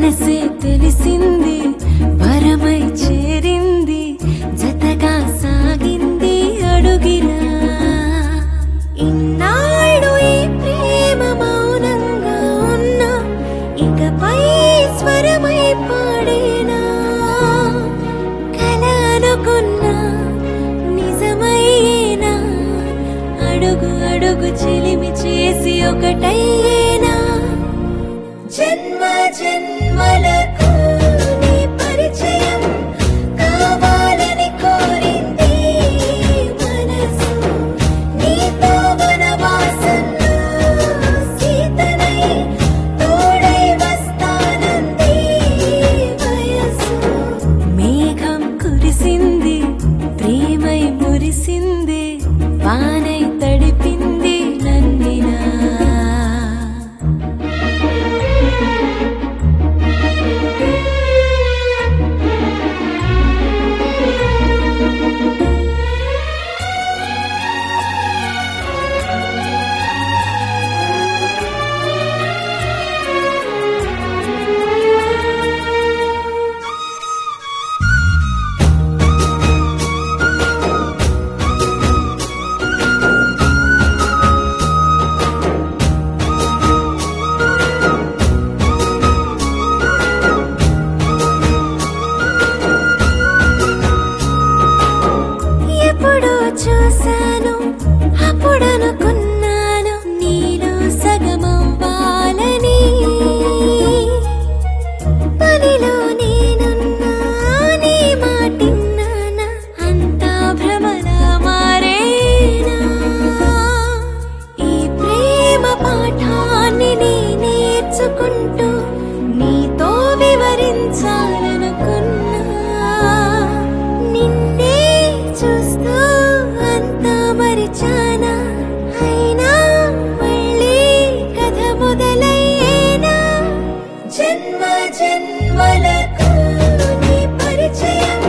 మనసే తెలిసింది వరమై చేరింది జతగా సాగింది అడుగిలా ఇన్నాళ్ళు ఈ ప్రేమ మౌనంగా ఉన్నా ఇకపై స్వరమై పాడేనా కల అనుకున్నా నిజమయ్యేనా అడుగు అడుగు చెలిమి చేసి ఒకటయ్యేనా జన్మ జన్మలకు నీ పరిచయం కావాలని కోరింది మనసు నీతో వనవాసంలో సీతనై తోడై వస్తానంది వయసు మేఘం కురిసింది ప్రేమై మురిసింది వానై తడిపింది నన్నినా ఎప్పుడో చూశాను అప్పుడు అనుకున్నాను నీలో సగమవ్వాలని పనిలో నేనున్నా నీ మాటిన్నానా అంతా భ్రమలా మారేనా ఈ ప్రేమ పాఠాన్ని నీ నేర్చుకుంటూ నీతో వివరించాలనుకున్నా నిన్నే చూస్తూ అంతా మరిచానా అయినా మళ్ళీ కథ మొదలయ్యేనా జన్మ జన్మలకు నీ పరిచయం